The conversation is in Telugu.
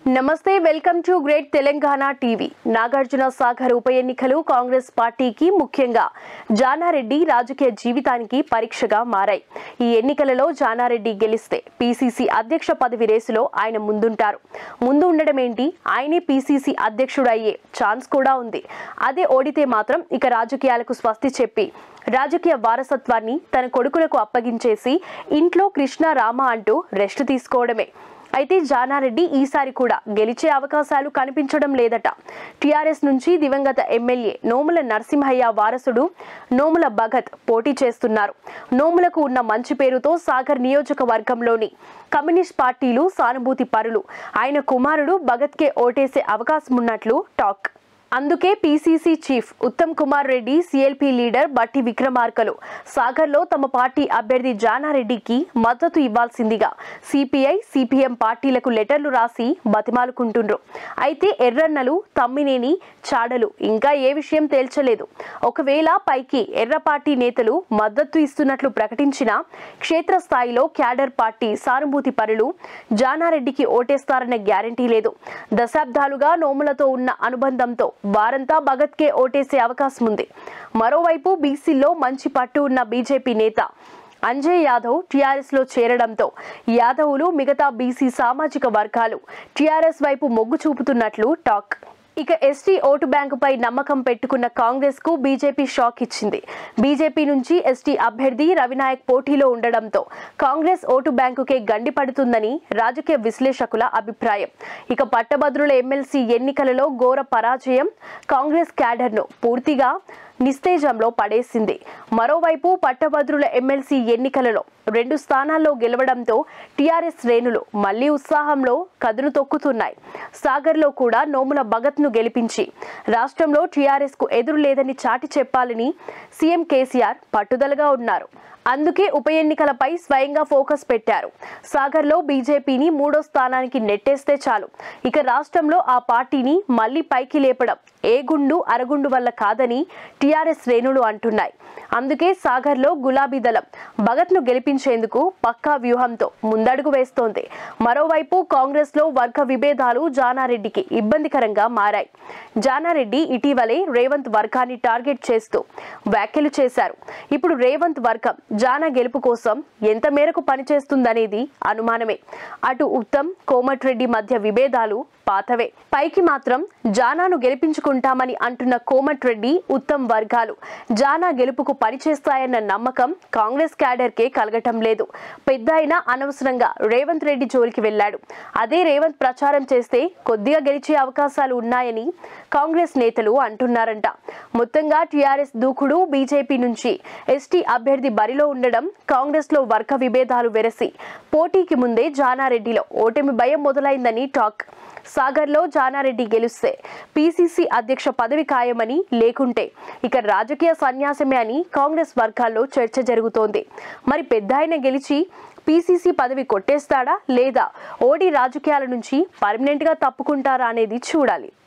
నమస్తే welcome to great Telangana TV Nagarjuna Sagar ఉప ఎన్నికలు కాంగ్రెస్ పార్టీకి ముఖ్యంగా జానారెడ్డి రాజకీయ జీవితానికి పరీక్షగా మారాయి ఈ ఎన్నికలలో జానారెడ్డి గెలిస్తే పీసీసీ అధ్యక్ష పదవి రేసులో ఆయన ముందుంటారు ముందు ఉండడం ఏంటి ఆయనే పీసీసీ అధ్యక్షుడు అయ్యే ఛాన్స్ కూడా ఉంది అదే ఓడితే మాత్రం ఇక రాజకీయాలకు స్వస్తి చెప్పి రాజకీయ వారసత్వాన్ని తన కొడుకులకు అప్పగించేసి ఇంట్లో కృష్ణ రామ అంటూ రెస్ట్ తీసుకోవడమే అయితే జానారెడ్డి ఈసారి కూడా గెలిచే అవకాశాలు కనిపించడం లేదట టీఆర్ఎస్ నుంచి దివంగత ఎమ్మెల్యే నోముల నరసింహయ్య వారసుడు నోముల భగత్ పోటీ చేస్తున్నారు నోములకు ఉన్న మంచి పేరుతో సాగర్ నియోజకవర్గంలోని కమ్యూనిస్ట్ పార్టీలు సానుభూతి పరులు ఆయన కుమారుడు భగత్కే ఓటేసే అవకాశం ఉన్నట్లు టాక్ అందుకే PCC chief Uttam Kumar Reddy CLP leader Bhatti విక్రమార్కలు సాగర్లో తమ పార్టీ అభ్యర్థి జానారెడ్డికి మద్దతు ఇవ్వాల్సిందిగా సిపిఐ సిపిఎం పార్టీలకు లెటర్లు రాసి బతిమాలుకుంటుండ్రు అయితే ఎర్రన్నలు తమ్మినేని చాడలు ఇంకా ఏ విషయం తేల్చలేదు ఒకవేళ పైకి ఎర్ర పార్టీ నేతలు మద్దతు ఇస్తున్నట్లు ప్రకటించినా క్షేత్రస్థాయిలో క్యాడర్ పార్టీ సానుభూతి పరులు జానారెడ్డికి ఓటేస్తారన్న గ్యారంటీ లేదు దశాబ్దాలుగా నోములతో ఉన్న అనుబంధంతో వారంతా భగత్కే ఓటేసే అవకాశం ఉంది మరోవైపు బీసీల్లో మంచి పట్టు ఉన్న బీజేపీ నేత అంజయ్ యాదవ్ టీఆర్ఎస్ లో చేరడంతో యాదవులు మిగతా బీసీ సామాజిక వర్గాలు టీఆర్ఎస్ వైపు మొగ్గు చూపుతున్నట్లు టాక్ ఇక ఎస్టీ ఓటు బ్యాంకుపై నమ్మకం పెట్టుకున్న కాంగ్రెస్ కు బీజేపీ షాక్ ఇచ్చింది బీజేపీ నుంచి ఎస్టీ అభ్యర్థి రవినాయక్ పోటీలో ఉండడంతో కాంగ్రెస్ ఓటు బ్యాంకుకే గండి పడుతుందని రాజకీయ విశ్లేషకుల అభిప్రాయం ఇక పట్టభద్రుల ఎమ్మెల్సీ ఎన్నికలలో ఘోర పరాజయం కాంగ్రెస్ క్యాడర్ను పూర్తిగా నిస్తేజంలో పడేసింది మరోవైపు పట్టభద్రుల ఎమ్మెల్సీ ఎన్నికలలో రెండు స్థానాల్లో గెలవడంతో టీఆర్ఎస్ శ్రేణులు మళ్లీ ఉత్సాహంలో కదును తొక్కుతున్నాయి సాగర్లో కూడా నోముల భగత్ను గెలిపించి రాష్ట్రంలో టీఆర్ఎస్ కు ఎదురు లేదని చాటి చెప్పాలని సీఎం కేసీఆర్ పట్టుదలగా ఉన్నారు అందుకే ఉప ఎన్నికలపై స్వయంగా ఫోకస్ పెట్టారు సాగర్లో బీజేపీని మూడో స్థానానికి నెట్టేస్తే చాలు ఇక రాష్ట్రంలో ఆ పార్టీని మళ్లీ పైకి లేపడం ఏ గుండు అరగుండు వల్ల కాదని టీఆర్ఎస్ శ్రేణులు అంటున్నాయి అందుకే సాగర్లో గులాబీ దళం భగత్ను గెలిపించేందుకు పక్కా వ్యూహంతో ముందడుగు వేస్తోంది మరోవైపు కాంగ్రెస్ లో వర్గ విభేదాలు జానారెడ్డికి ఇబ్బందికరంగా మారాయి జానారెడ్డి ఇటీవలే రేవంత్ వర్గాన్ని టార్గెట్ చేస్తూ వ్యాఖ్యలు చేశారు ఇప్పుడు రేవంత్ వర్గం జానా గెలుపు కోసం ఎంత మేరకు పనిచేస్తుందనేది అనుమానమే అటు ఉత్తమ్ కోమటిరెడ్డి మధ్య విభేదాలు పాతవే పైకి మాత్రం జానాను గెలిపించుకుంటామని అంటున్న కోమటిరెడ్డి ఉత్తమ్ వర్గాలు జానా గెలుపుకు పనిచేస్తాయన్న నమ్మకం కాంగ్రెస్ క్యాడర్కే కలగటం లేదు పెద్ద అయినా అనవసరంగా రేవంత్ రెడ్డి జోలికి వెళ్లాడు అదే రేవంత్ ప్రచారం చేస్తే కొద్దిగా గెలిచే అవకాశాలు ఉన్నాయని కాంగ్రెస్ నేతలు అంటున్నారంట మొత్తంగా టీఆర్ఎస్ దూకుడు బీజేపీ నుంచి ఎస్టీ అభ్యర్థి బరిలో ఉండడం కాంగ్రెస్ లో వర్గ విభేదాలు వెరసి పోటీకి ముందే జానారెడ్డిలో ఓటమి భయం మొదలైందని టాక్ సాగర్లో జానారెడ్డి గెలిస్తే పీసీసీ అధ్యక్ష పదవి ఖాయమని లేకుంటే ఇక రాజకీయ సన్యాసమే అని కాంగ్రెస్ వర్గాల్లో చర్చ జరుగుతోంది మరి పెద్ద ఆయన గెలిచి పీసీసీ పదవి కొట్టేస్తాడా లేదా ఓడి రాజకీయాల నుంచి పర్మనెంట్ గా తప్పుకుంటారా అనేది చూడాలి